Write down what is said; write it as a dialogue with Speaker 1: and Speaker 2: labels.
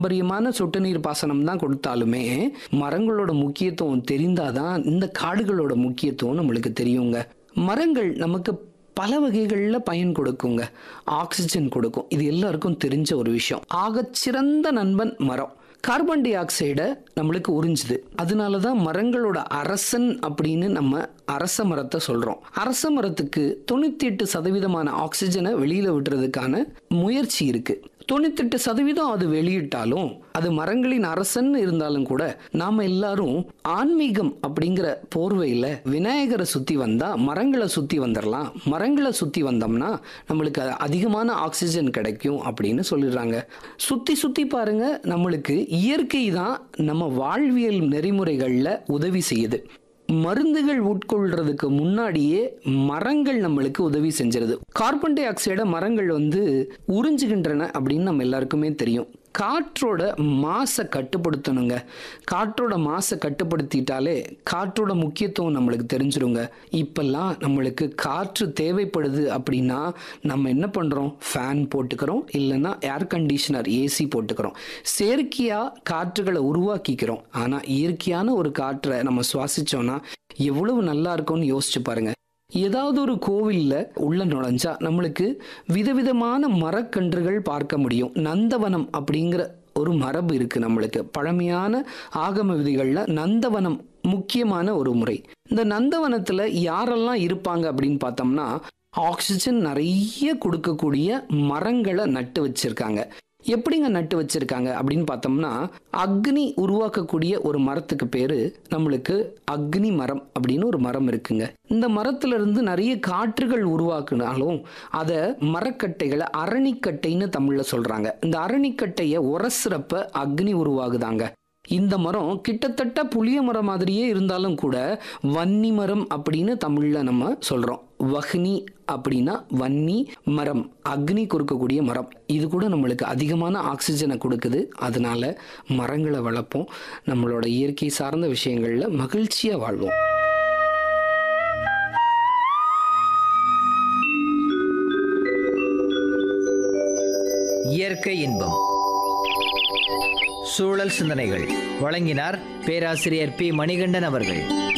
Speaker 1: பாரம்பரியமான சொட்டு நீர் பாசனம் தான் கொடுத்தாலுமே மரங்களோட முக்கியத்துவம் தெரிந்தாதான் இந்த காடுகளோட முக்கியத்துவம் நம்மளுக்கு தெரியுங்க மரங்கள் நமக்கு பல வகைகளில் பயன் கொடுக்குங்க ஆக்சிஜன் கொடுக்கும் இது எல்லாருக்கும் தெரிஞ்ச ஒரு விஷயம் ஆகச்சிறந்த நண்பன் மரம் கார்பன் டை ஆக்சைடை நம்மளுக்கு உறிஞ்சுது அதனால தான் மரங்களோட அரசன் அப்படின்னு நம்ம அரச மரத்தை சொல்கிறோம் அரச மரத்துக்கு தொண்ணூற்றி எட்டு சதவீதமான ஆக்சிஜனை வெளியில் விடுறதுக்கான முயற்சி இருக்குது தொண்ணூத்தெட்டு சதவீதம் அது வெளியிட்டாலும் அது மரங்களின் அரசன் இருந்தாலும் கூட நாம எல்லாரும் ஆன்மீகம் அப்படிங்கிற போர்வையில் விநாயகரை சுற்றி வந்தா மரங்களை சுற்றி வந்துடலாம் மரங்களை சுற்றி வந்தோம்னா நம்மளுக்கு அதிகமான ஆக்சிஜன் கிடைக்கும் அப்படின்னு சொல்லிடுறாங்க சுற்றி சுற்றி பாருங்க நம்மளுக்கு இயற்கை தான் நம்ம வாழ்வியல் நெறிமுறைகளில் உதவி செய்யுது மருந்துகள் உட்கொள்றதுக்கு முன்னாடியே மரங்கள் நம்மளுக்கு உதவி செஞ்சிருது கார்பன் டை ஆக்சைடை மரங்கள் வந்து உறிஞ்சுகின்றன அப்படின்னு நம்ம எல்லாருக்குமே தெரியும் காற்றோட மாசை கட்டுப்படுத்தணுங்க காற்றோட மாசை கட்டுப்படுத்திட்டாலே காற்றோட முக்கியத்துவம் நம்மளுக்கு தெரிஞ்சிருங்க இப்பெல்லாம் நம்மளுக்கு காற்று தேவைப்படுது அப்படின்னா நம்ம என்ன பண்ணுறோம் ஃபேன் போட்டுக்கிறோம் இல்லைன்னா ஏர் கண்டிஷனர் ஏசி போட்டுக்கிறோம் செயற்கையாக காற்றுகளை உருவாக்கிக்கிறோம் ஆனால் இயற்கையான ஒரு காற்றை நம்ம சுவாசிச்சோம்னா எவ்வளவு நல்லா இருக்கும்னு யோசிச்சு பாருங்க ஏதாவது ஒரு கோவில்ல உள்ள நுழைஞ்சா நம்மளுக்கு விதவிதமான மரக்கன்றுகள் பார்க்க முடியும் நந்தவனம் அப்படிங்கிற ஒரு மரபு இருக்கு நம்மளுக்கு பழமையான ஆகம விதிகள்ல நந்தவனம் முக்கியமான ஒரு முறை இந்த நந்தவனத்துல யாரெல்லாம் இருப்பாங்க அப்படின்னு பார்த்தோம்னா ஆக்சிஜன் நிறைய கொடுக்கக்கூடிய மரங்களை நட்டு வச்சிருக்காங்க எப்படிங்க நட்டு வச்சிருக்காங்க அப்படின்னு பார்த்தோம்னா அக்னி உருவாக்கக்கூடிய ஒரு மரத்துக்கு பேரு நம்மளுக்கு அக்னி மரம் அப்படின்னு ஒரு மரம் இருக்குங்க இந்த மரத்துல இருந்து நிறைய காற்றுகள் உருவாக்குனாலும் அதை மரக்கட்டைகளை அரணிக்கட்டைன்னு தமிழ்ல சொல்றாங்க இந்த அரணிக்கட்டையை உரசுறப்ப அக்னி உருவாகுதாங்க இந்த மரம் கிட்டத்தட்ட புளிய மரம் மாதிரியே இருந்தாலும் கூட வன்னி மரம் அப்படின்னு தமிழ்ல நம்ம சொல்றோம் வஹ்னி அப்படின்னா வன்னி மரம் அக்னி கொடுக்கக்கூடிய மரம் இது கூட நம்மளுக்கு அதிகமான ஆக்சிஜனை கொடுக்குது அதனால மரங்களை வளர்ப்போம் நம்மளோட இயற்கை சார்ந்த விஷயங்கள்ல மகிழ்ச்சியா வாழ்வோம்
Speaker 2: இயற்கை இன்பம் சூழல் சிந்தனைகள் வழங்கினார் பேராசிரியர் பி மணிகண்டன் அவர்கள்